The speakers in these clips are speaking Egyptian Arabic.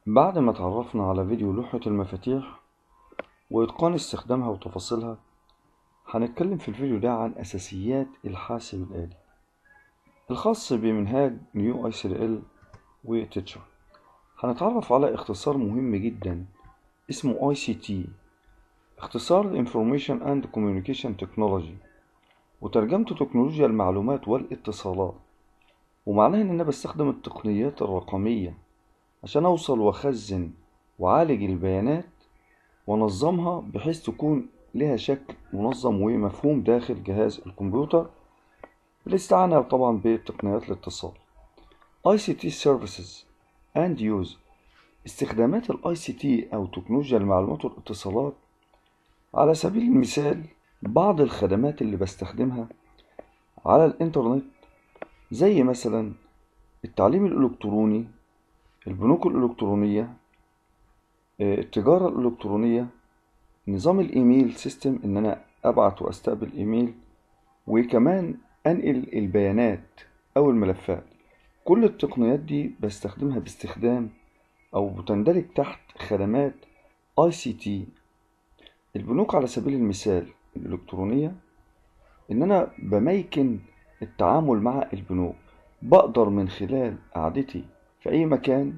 بعد ما اتعرفنا على فيديو لوحة المفاتيح وإتقان استخدامها وتفاصيلها هنتكلم في الفيديو ده عن أساسيات الحاسب الآلي الخاص بمنهاج نيو اي سي ال وتيتشر هنتعرف على اختصار مهم جدا اسمه اي سي تي اختصار Information and Communication Technology وترجمته تكنولوجيا المعلومات والاتصالات ومعناه ان انا بستخدم التقنيات الرقمية عشان اوصل واخزن وعالج البيانات وانظمها بحيث تكون لها شكل منظم ومفهوم داخل جهاز الكمبيوتر بالاستعانة طبعا بتقنيات الاتصال ICT Services and Use استخدامات ال ICT أو تكنولوجيا المعلومات والاتصالات على سبيل المثال بعض الخدمات اللي بستخدمها على الإنترنت زي مثلا التعليم الإلكتروني البنوك الإلكترونية التجارة الإلكترونية نظام الإيميل سيستم إن أنا أبعت وأستقبل إيميل وكمان أنقل البيانات أو الملفات كل التقنيات دي بستخدمها باستخدام أو بتندرج تحت خدمات ICT البنوك على سبيل المثال الإلكترونية إن أنا بميكن التعامل مع البنوك بقدر من خلال قعدتي في أي مكان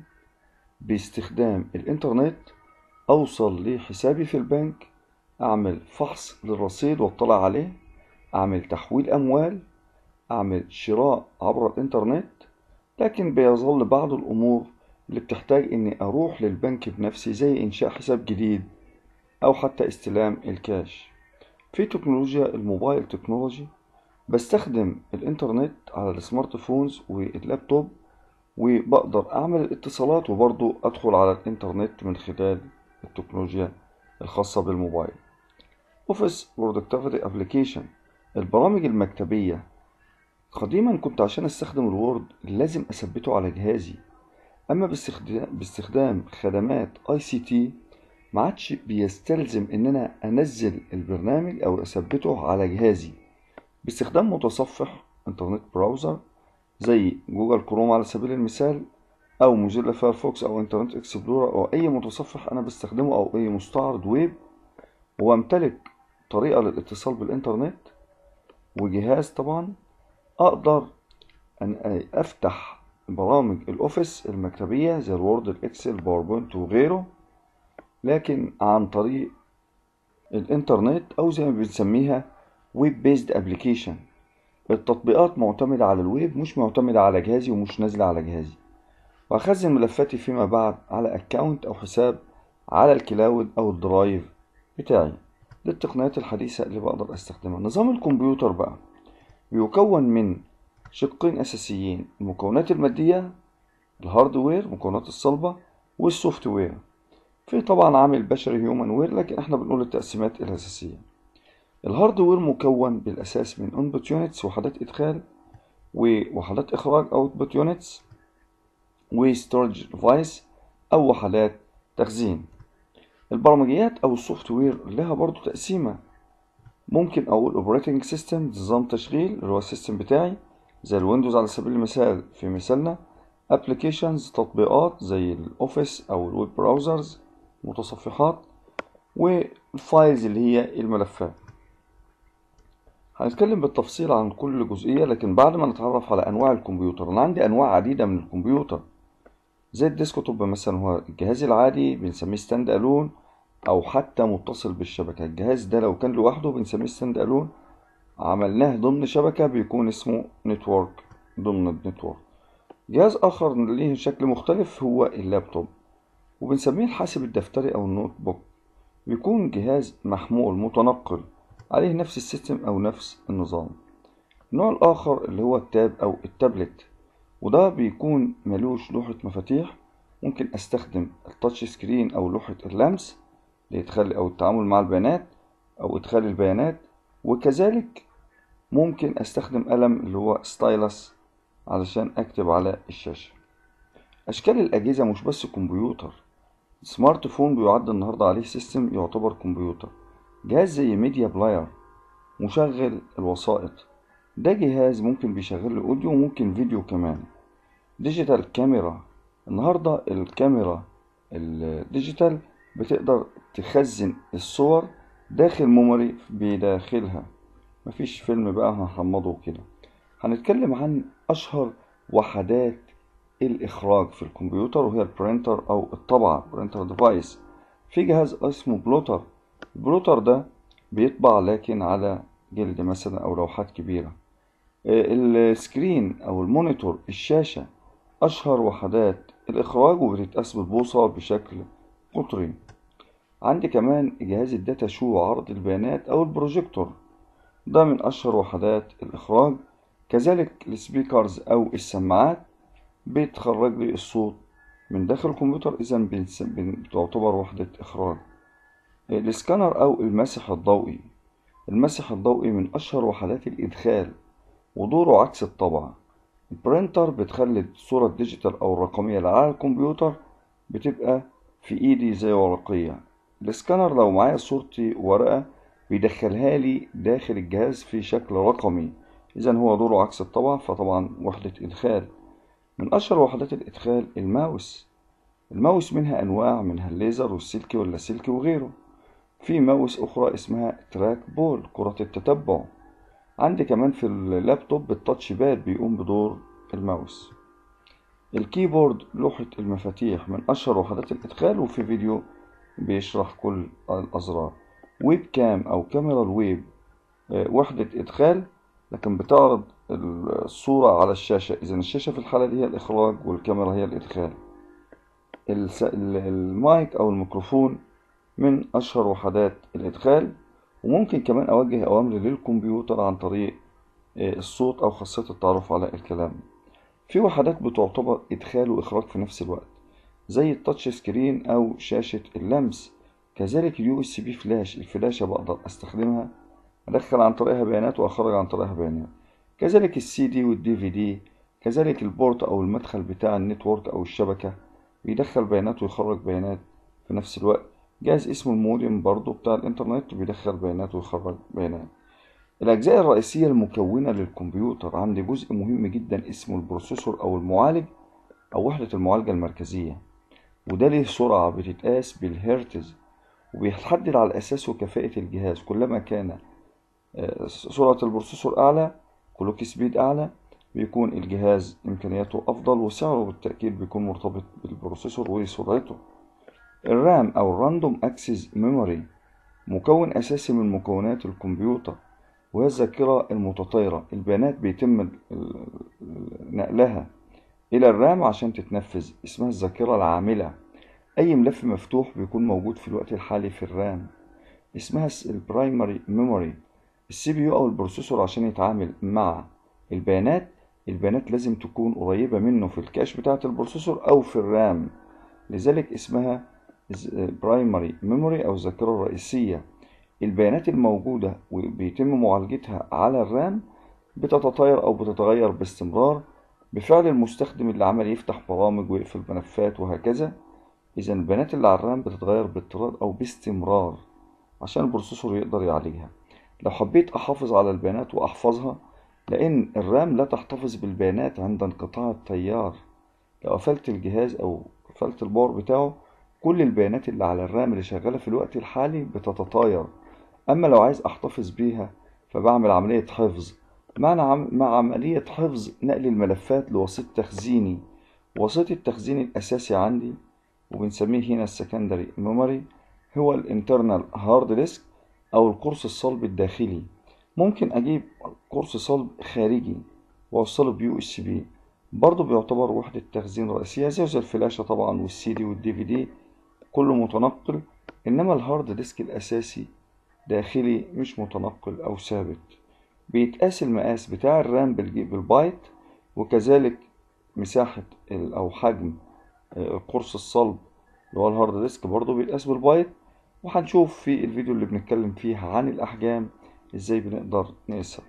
باستخدام الإنترنت أوصل لحسابي في البنك أعمل فحص للرصيد وأطلع عليه أعمل تحويل أموال أعمل شراء عبر الإنترنت لكن بيظل بعض الأمور اللي بتحتاج إني أروح للبنك بنفسي زي إنشاء حساب جديد أو حتى استلام الكاش في تكنولوجيا الموبايل تكنولوجي بستخدم الإنترنت على السمارت فونز واللابتوب وبقدر أعمل الاتصالات وبرضو أدخل على الإنترنت من خلال التكنولوجيا الخاصة بالموبايل Office Productivity Application البرامج المكتبية قديما كنت عشان استخدم الوورد لازم اثبته على جهازي اما باستخدام, باستخدام خدمات اي سي تي ما عادش بيستلزم ان انا انزل البرنامج او اثبته على جهازي باستخدام متصفح انترنت براوزر زي جوجل كروم على سبيل المثال او موزيلا فايرفوكس او انترنت اكسبلورر او اي متصفح انا بستخدمه او اي مستعرض ويب وامتلك طريقة للاتصال بالانترنت وجهاز طبعا اقدر ان افتح برامج الاوفيس المكتبية زي الوورد الاكسل باوربوينت وغيره لكن عن طريق الانترنت او زي ما بنسميها ويب بيزد ابلكيشن التطبيقات معتمدة على الويب مش معتمدة على جهازي ومش نازلة على جهازي واخزن ملفاتي فيما بعد على اكاونت او حساب على الكلاود او الدرايف بتاعي دي التقنيات الحديثة اللي بقدر استخدمها نظام الكمبيوتر بقى بيكون من شقين أساسيين المكونات المادية الهاردوير المكونات الصلبة والسوفت وير في طبعا عامل بشري هيومن وير لكن احنا بنقول التقسيمات الأساسية الهاردوير مكون بالأساس من انبوت يونتس وحدات إدخال ووحدات إخراج اوتبوت يونتس وستورج ديفايس أو وحدات تخزين البرمجيات أو السوفت وير لها برضو تقسيمة ممكن اقول اوبريتنج سيستم نظام تشغيل اللي هو السيستم بتاعي زي الويندوز على سبيل المثال في مثالنا ابلكيشنز تطبيقات زي الاوفيس او الويب براوزرز متصفحات والفايلز اللي هي الملفات هنتكلم بالتفصيل عن كل جزئية لكن بعد ما نتعرف على انواع الكمبيوتر انا عندي انواع عديدة من الكمبيوتر زي الديسكتوب مثلا هو الجهاز العادي بنسميه ستاند الون او حتى متصل بالشبكة الجهاز ده لو كان لوحده بنسميه ستاند الون عملناه ضمن شبكة بيكون اسمه نتورك ضمن النتورك جهاز اخر ليه شكل مختلف هو اللابتوب وبنسميه الحاسب الدفتري او النوت بوك بيكون جهاز محمول متنقل عليه نفس السيستم او نفس النظام النوع الاخر اللي هو التاب او التابلت وده بيكون ملوش لوحة مفاتيح ممكن استخدم التاتش سكرين او لوحة اللمس لإدخال أو التعامل مع البيانات أو إدخال البيانات وكذلك ممكن أستخدم قلم اللي هو ستايلس علشان أكتب على الشاشة أشكال الأجهزة مش بس كمبيوتر سمارت فون بيعد النهاردة عليه سيستم يعتبر كمبيوتر جهاز زي ميديا بلاير مشغل الوسائط ده جهاز ممكن بيشغل لي أوديو وممكن فيديو كمان ديجيتال كاميرا النهاردة الكاميرا الديجيتال بتقدر تخزن الصور داخل ميموري بداخلها مفيش فيلم بقى هنحمضه كده هنتكلم عن أشهر وحدات الإخراج في الكمبيوتر وهي البرينتر أو الطبعة برينتر ديفايس في جهاز اسمه بلوتر البلوتر ده بيطبع لكن على جلد مثلا أو لوحات كبيرة السكرين أو المونيتور الشاشة أشهر وحدات الإخراج وبتتقاس بالبوصة بشكل قطري عندي كمان جهاز الداتا شو عرض البيانات أو البروجيكتور ده من أشهر وحدات الإخراج كذلك السبيكرز أو السماعات بتخرج لي الصوت من داخل الكمبيوتر إذا بتعتبر وحدة إخراج السكانر أو المسح الضوئي المسح الضوئي من أشهر وحدات الإدخال ودوره عكس الطبعة البرينتر بتخلي الصورة الديجيتال أو الرقمية اللي على الكمبيوتر بتبقى في إيدي زي ورقية السكانر لو معايا صورتي ورقة بيدخلها لي داخل الجهاز في شكل رقمي إذا هو دوره عكس الطبع فطبعا وحدة إدخال من أشهر وحدات الإدخال الماوس الماوس منها أنواع منها الليزر والسلكي واللاسلكي وغيره في ماوس أخرى اسمها تراك بول كرة التتبع عندي كمان في اللابتوب التاتش باد بيقوم بدور الماوس الكيبورد لوحة المفاتيح من أشهر وحدات الإدخال وفي فيديو بيشرح كل الأزرار ويب كام أو كاميرا الويب وحدة إدخال لكن بتعرض الصورة على الشاشة إذا الشاشة في الحالة دي هي الإخراج والكاميرا هي الإدخال المايك أو الميكروفون من أشهر وحدات الإدخال وممكن كمان أوجه أوامر للكمبيوتر عن طريق الصوت أو خاصية التعرف على الكلام في وحدات بتعتبر إدخال وإخراج في نفس الوقت زي التاتش سكرين أو شاشة اللمس كذلك اليو اس بي فلاش الفلاشة بقدر استخدمها ادخل عن طريقها بيانات واخرج عن طريقها بيانات كذلك السي دي والدي في دي كذلك البورت او المدخل بتاع النتورك او الشبكة بيدخل بيانات ويخرج بيانات في نفس الوقت جهاز اسمه المودم برضو بتاع الانترنت بيدخل بيانات ويخرج بيانات الأجزاء الرئيسية المكونة للكمبيوتر عندي جزء مهم جدا اسمه البروسيسور أو المعالج أو وحدة المعالجة المركزية وده ليه سرعة بتتقاس بالهرتز وبيتحدد على أساسه كفاءة الجهاز كلما كان سرعة البروسيسور أعلى كلوك سبيد أعلى بيكون الجهاز إمكانياته أفضل وسعره بالتأكيد بيكون مرتبط بالبروسيسور وسرعته الرام أو الراندوم أكسس ميموري مكون أساسي من مكونات الكمبيوتر وهي الذاكرة المتطايرة البيانات بيتم نقلها إلى الرام عشان تتنفذ اسمها الذاكرة العاملة أي ملف مفتوح بيكون موجود في الوقت الحالي في الرام اسمها البرايمري ميموري السي بي يو أو البروسيسور عشان يتعامل مع البيانات البيانات لازم تكون قريبة منه في الكاش بتاعة البروسيسور أو في الرام لذلك اسمها برايمري ميموري أو الذاكرة الرئيسية البيانات الموجودة وبيتم معالجتها على الرام بتتطاير أو بتتغير باستمرار بفعل المستخدم اللي عمل يفتح برامج ويقفل ملفات وهكذا إذا البيانات اللي على الرام بتتغير باضطرار أو باستمرار عشان البروسيسور يقدر يعالجها لو حبيت أحافظ على البيانات وأحفظها لأن الرام لا تحتفظ بالبيانات عند انقطاع التيار لو قفلت الجهاز أو قفلت الباور بتاعه كل البيانات اللي على الرام اللي شغالة في الوقت الحالي بتتطاير أما لو عايز أحتفظ بيها فبعمل عملية حفظ معنى عم... مع عملية حفظ نقل الملفات لوسيط تخزيني وسيط التخزين الأساسي عندي وبنسميه هنا السكندري ميموري هو الانترنال هارد ديسك أو القرص الصلب الداخلي ممكن أجيب قرص صلب خارجي وأوصله بيو اس بي برضه بيعتبر وحدة تخزين رئيسية زي الفلاشة طبعا والسي دي والدي في دي كله متنقل إنما الهارد ديسك الأساسي داخلي مش متنقل أو ثابت بيتقاس المقاس بتاع الرام بالبايت وكذلك مساحة أو حجم القرص الصلب اللي هو الهارد ديسك برضه بيتقاس بالبايت وهنشوف في الفيديو اللي بنتكلم فيه عن الأحجام ازاي بنقدر نقيسها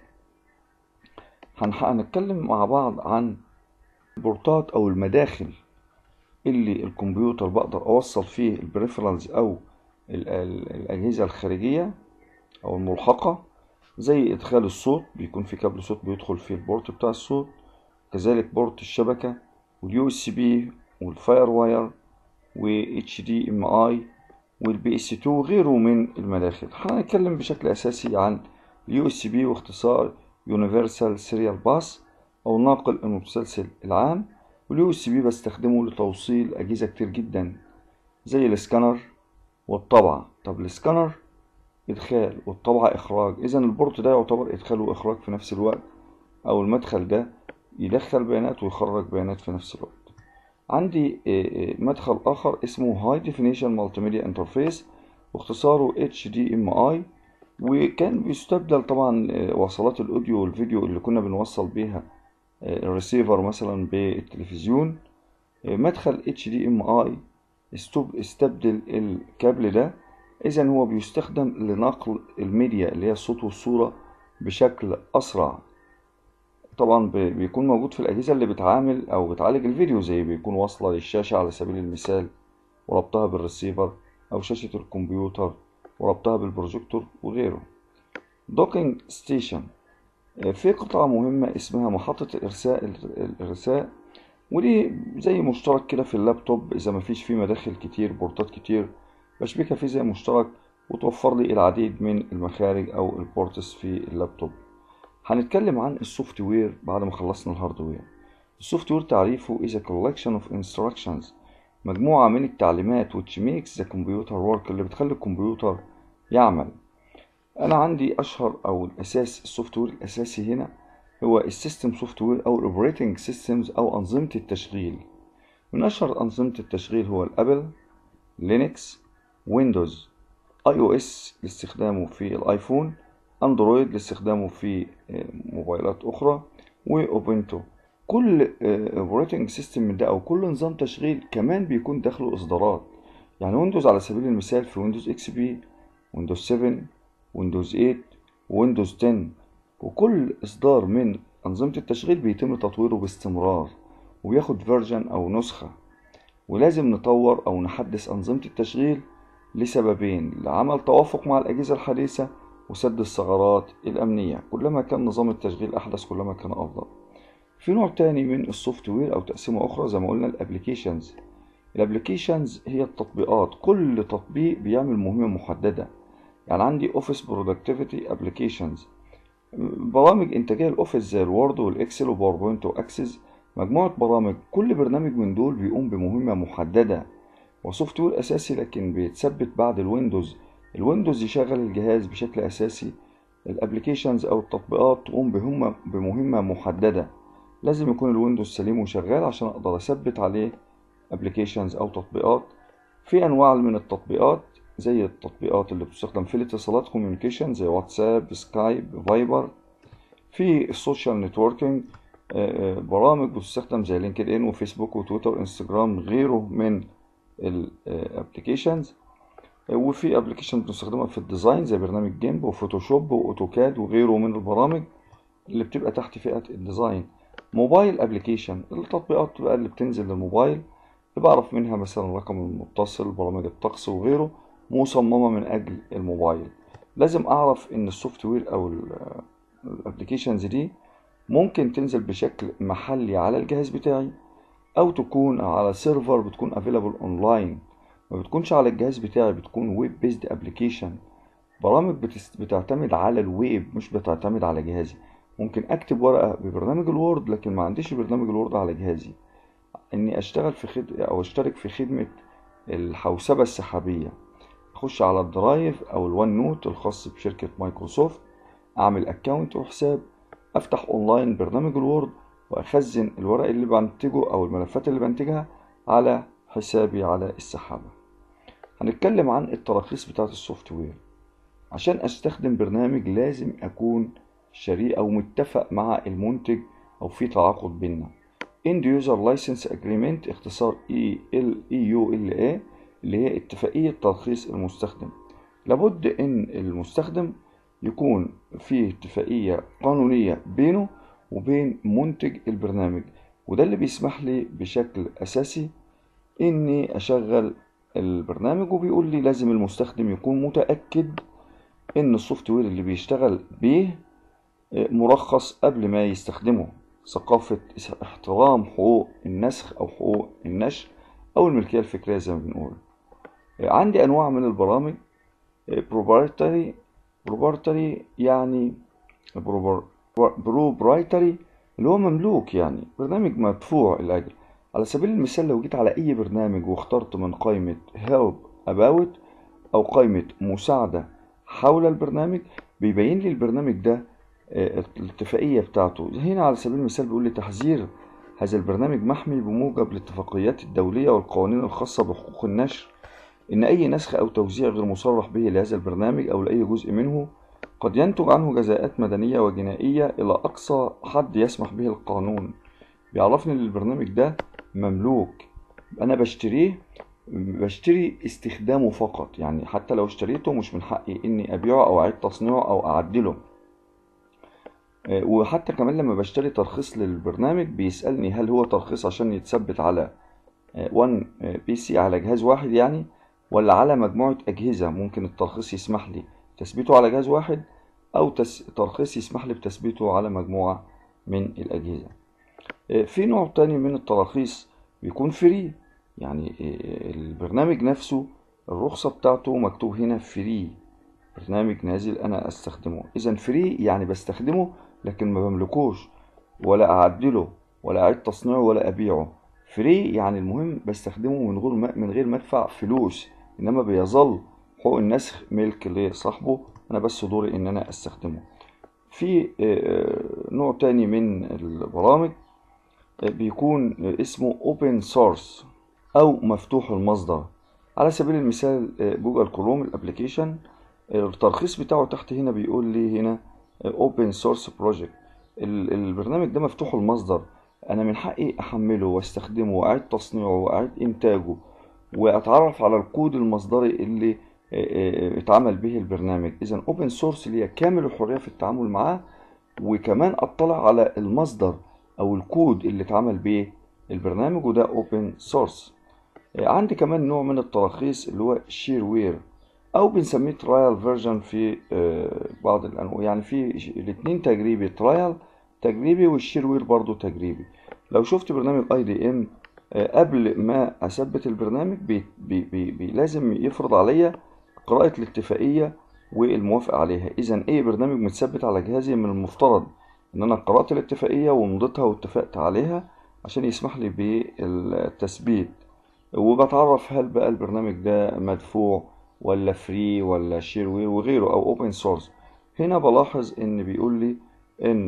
هنتكلم مع بعض عن البورتات أو المداخل اللي الكمبيوتر بقدر أوصل فيه البريفرالز أو الأجهزة الخارجية أو الملحقة زي إدخال الصوت بيكون في كابل صوت بيدخل في البورت بتاع الصوت كذلك بورت الشبكة واليو اس بي والفاير واير و HDMI والبي اس 2 وغيره من المداخل هنتكلم بشكل أساسي عن اليو اس بي واختصار Universal Serial Bus أو الناقل المتسلسل العام واليو اس بي بستخدمه لتوصيل أجهزة كتير جدا زي السكانر والطبعة طب السكانر إدخال والطبعة إخراج إذا البورت ده يعتبر إدخال وإخراج في نفس الوقت أو المدخل ده يدخل بيانات ويخرج بيانات في نفس الوقت عندي مدخل آخر اسمه High Definition Multimedia Interface واختصاره HDMI وكان بيستبدل طبعا وصلات الأوديو والفيديو اللي كنا بنوصل بيها الريسيفر مثلا بالتلفزيون مدخل HDMI استبدل الكابل ده إذا هو بيستخدم لنقل الميديا اللي هي الصوت والصورة بشكل أسرع طبعا بيكون موجود في الأجهزة اللي بتعامل أو بتعالج الفيديو زي بيكون واصلة للشاشة على سبيل المثال وربطها بالريسيفر أو شاشة الكمبيوتر وربطها بالبروجيكتور وغيره دوكينج ستيشن في قطعة مهمة اسمها محطة الإرساء الإرساء ودي زي مشترك كده في اللابتوب إذا مفيش فيه مداخل كتير بورتات كتير بشبكها فيه زي مشترك وتوفر لي العديد من المخارج أو البورتس في اللابتوب هنتكلم عن السوفت وير بعد ما خلصنا الهاردوير السوفت وير تعريفه is a collection of instructions مجموعة من التعليمات which makes the computer work اللي بتخلي الكمبيوتر يعمل أنا عندي أشهر أو الأساس السوفت وير الأساسي هنا هو السيستم سوفت وير أو الأوبريتنج سيستمز أو أنظمة التشغيل من أشهر أنظمة التشغيل هو الأبل لينكس ويندوز اي او اس لاستخدامه في الايفون اندرويد لاستخدامه في موبايلات اخرى واوبنتو كل اوبريتنج سيستم من ده او كل نظام تشغيل كمان بيكون داخله اصدارات يعني ويندوز على سبيل المثال في ويندوز اكس بي ويندوز 7 ويندوز 8 ويندوز 10 وكل اصدار من انظمه التشغيل بيتم تطويره باستمرار وبياخد فيرجن او نسخه ولازم نطور او نحدث انظمه التشغيل لسببين لعمل توافق مع الأجهزة الحديثة وسد الثغرات الأمنية كلما كان نظام التشغيل أحدث كلما كان أفضل في نوع تاني من السوفت وير أو تقسيمة أخرى زي ما قلنا الابليكيشنز الابليكيشنز هي التطبيقات كل تطبيق بيعمل مهمة محددة يعني عندي اوفيس برودكتيفيتي ابليكيشنز برامج انتاجيه الاوفيس زي الوورد والاكسل وباوربوينت واكسس مجموعه برامج كل برنامج من دول بيقوم بمهمه محدده وسوفت وير اساسي لكن بيتثبت بعد الويندوز الويندوز يشغل الجهاز بشكل اساسي الابليكيشنز او التطبيقات تقوم بهم بمهمه محدده لازم يكون الويندوز سليم وشغال عشان اقدر اثبت عليه ابليكيشنز او تطبيقات في انواع من التطبيقات زي التطبيقات اللي بتستخدم في الاتصالات كوميونيكيشن زي واتساب سكايب فايبر في السوشيال نتوركينج برامج بتستخدم زي لينكد ان وفيسبوك وتويتر وانستجرام غيره من الابلكيشنز وفي ابلكيشن بنستخدمها في الديزاين زي برنامج جيمب وفوتوشوب واوتوكاد وغيره من البرامج اللي بتبقى تحت فئة الديزاين موبايل ابلكيشن التطبيقات بقى اللي بتنزل للموبايل بعرف منها مثلا الرقم المتصل برامج الطقس وغيره مصممة من أجل الموبايل لازم أعرف إن السوفت وير أو الابلكيشنز دي ممكن تنزل بشكل محلي على الجهاز بتاعي أو تكون على سيرفر بتكون افيلابل أونلاين ما بتكونش على الجهاز بتاعي بتكون ويب بيزد ابلكيشن برامج بتست... بتعتمد على الويب مش بتعتمد على جهازي ممكن اكتب ورقة ببرنامج الوورد لكن ما عنديش برنامج الوورد على جهازي اني اشتغل في خد... او اشترك في خدمة الحوسبة السحابية اخش على الدرايف او الوان نوت الخاص بشركة مايكروسوفت اعمل اكونت وحساب افتح اونلاين برنامج الوورد واخزن الورق اللي بنتجه او الملفات اللي بنتجها على حسابي على السحابة هنتكلم عن التراخيص بتاعة السوفت وير عشان استخدم برنامج لازم اكون شريك او متفق مع المنتج او في تعاقد بينا End User License Agreement اختصار EULA اللي هي اتفاقية ترخيص المستخدم لابد ان المستخدم يكون في اتفاقية قانونية بينه وبين منتج البرنامج وده اللي بيسمح لي بشكل اساسي اني اشغل البرنامج وبيقول لي لازم المستخدم يكون متأكد ان السوفت وير اللي بيشتغل بيه مرخص قبل ما يستخدمه ثقافة احترام حقوق النسخ او حقوق النشر أو الملكية الفكرية زي ما بنقول عندي أنواع من البرامج proprietary proprietary يعني proprietary اللي هو مملوك يعني برنامج مدفوع الأجر على سبيل المثال لو جيت على أي برنامج واخترت من قائمة help about أو قائمة مساعدة حول البرنامج بيبين لي البرنامج ده الاتفاقية بتاعته هنا على سبيل المثال بيقول لي تحذير هذا البرنامج محمي بموجب الاتفاقيات الدولية والقوانين الخاصة بحقوق النشر إن أي نسخ أو توزيع غير مصرح به لهذا البرنامج أو لأي جزء منه قد ينتج عنه جزاءات مدنية وجنائية إلى أقصى حد يسمح به القانون بيعرفني إن البرنامج ده مملوك أنا بشتريه بشتري استخدامه فقط يعني حتى لو اشتريته مش من حقي إني أبيعه أو أعيد تصنيعه أو أعدله وحتى كمان لما بشتري ترخيص للبرنامج بيسألني هل هو ترخيص عشان يتثبت على 1 بي سي على جهاز واحد يعني ولا على مجموعة أجهزة ممكن الترخيص يسمح لي تثبيته على جهاز واحد أو تس... ترخيص يسمح لي بتثبيته على مجموعة من الأجهزة في نوع تاني من التراخيص بيكون فري يعني البرنامج نفسه الرخصة بتاعته مكتوب هنا فري برنامج نازل أنا أستخدمه إذا فري يعني بستخدمه لكن ما بملكوش ولا أعدله ولا أعيد تصنيعه ولا أبيعه فري يعني المهم بستخدمه من غير من غير ما أدفع فلوس إنما بيظل حقوق النسخ ملك لصاحبه أنا بس دوري إن أنا أستخدمه في نوع تاني من البرامج بيكون اسمه open source أو مفتوح المصدر على سبيل المثال جوجل كروم الابليكيشن الترخيص بتاعه تحت هنا بيقول لي هنا open source project البرنامج ده مفتوح المصدر انا من حقي احمله واستخدمه واعيد تصنيعه واعيد انتاجه واتعرف على الكود المصدري اللي اتعمل به البرنامج اذا open source ليا كامل الحريه في التعامل معاه وكمان اطلع على المصدر او الكود اللي اتعمل به البرنامج وده open source عندي كمان نوع من التراخيص اللي هو شير وير او بنسميه ترايل فيرجن في بعض الانواع يعني في الاثنين تجريبي ترايل تجريبي والشير وير برضو تجريبي لو شفت برنامج اي دي ام قبل ما اثبت البرنامج بي بي بي بي لازم يفرض عليا قراءة الاتفاقية والموافقة عليها اذا اي برنامج متثبت على جهازي من المفترض ان انا قرأت الاتفاقية ومضيتها واتفقت عليها عشان يسمح لي بالتثبيت وبتعرف هل بقى البرنامج ده مدفوع ولا فري ولا شير وير وغيره او اوبن سورس هنا بلاحظ ان بيقول لي ان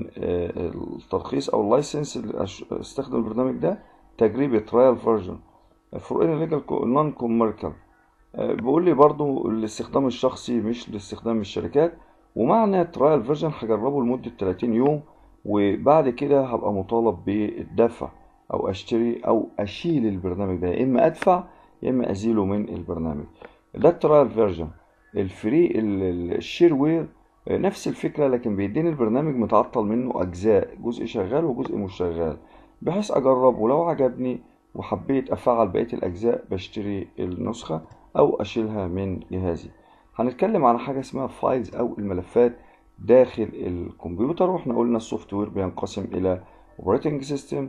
الترخيص او اللايسنس اللي استخدم البرنامج ده تجريبي ترايل فيرجن فور ان ليجال نون كوميرشال بيقول لي برضو الاستخدام الشخصي مش لاستخدام الشركات ومعنى ترايل فيرجن هجربه لمدة 30 يوم وبعد كده هبقى مطالب بالدفع او اشتري او اشيل البرنامج ده يا اما ادفع يا اما ازيله من البرنامج ده الترايل فيرجن الفري الشير وير نفس الفكرة لكن بيديني البرنامج متعطل منه أجزاء جزء شغال وجزء مش شغال بحيث أجرب ولو عجبني وحبيت أفعل بقية الأجزاء بشتري النسخة أو أشيلها من جهازي هنتكلم عن حاجة اسمها فايلز أو الملفات داخل الكمبيوتر واحنا قلنا السوفت وير بينقسم إلى operating system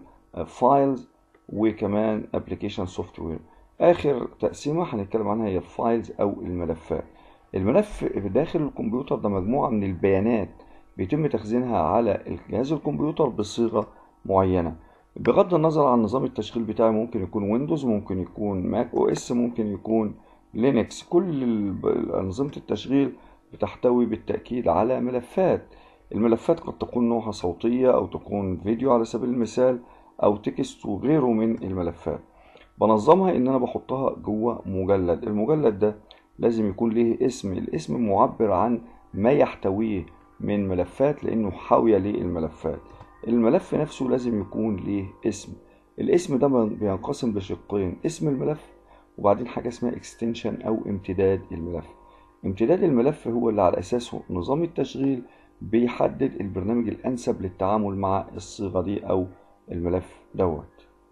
فايلز وكمان application سوفت وير آخر تقسيمة هنتكلم عنها هي الفايلز أو الملفات الملف داخل الكمبيوتر ده مجموعة من البيانات بيتم تخزينها على جهاز الكمبيوتر بصيغة معينة بغض النظر عن نظام التشغيل بتاعي ممكن يكون ويندوز ممكن يكون ماك او اس ممكن يكون لينكس كل أنظمة التشغيل بتحتوي بالتأكيد على ملفات الملفات قد تكون نوعها صوتية أو تكون فيديو على سبيل المثال أو تكست وغيره من الملفات بنظمها إن أنا بحطها جوه مجلد المجلد ده لازم يكون ليه اسم الاسم معبر عن ما يحتويه من ملفات لأنه حاوية للملفات الملف نفسه لازم يكون ليه اسم الاسم ده بينقسم لشقين اسم الملف وبعدين حاجة اسمها extension أو امتداد الملف امتداد الملف هو اللي على أساسه نظام التشغيل بيحدد البرنامج الأنسب للتعامل مع الصيغة دي أو الملف دوت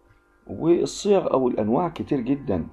والصيغ أو الأنواع كتير جدا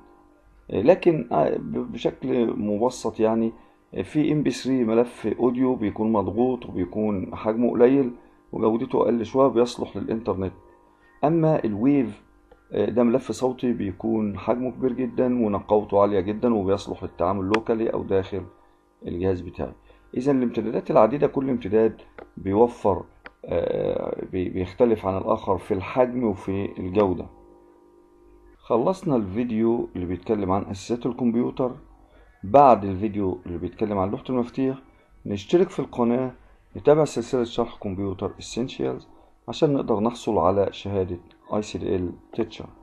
لكن بشكل مبسط يعني في ام بي 3 ملف اوديو بيكون مضغوط وبيكون حجمه قليل وجودته اقل شويه بيصلح للانترنت اما الويف آه، ده ملف صوتي بيكون حجمه كبير جدا ونقاوته عالية جدا وبيصلح للتعامل لوكالي أو داخل الجهاز بتاعي إذا الامتدادات العديدة كل امتداد بيوفر آه، بي- بيختلف عن الآخر في الحجم وفي الجودة خلصنا الفيديو اللي بيتكلم عن أساسيات الكمبيوتر بعد الفيديو اللي بيتكلم عن لوحة المفاتيح نشترك في القناة نتابع سلسلة شرح كمبيوتر Essentials عشان نقدر نحصل على شهادة ICDL Teacher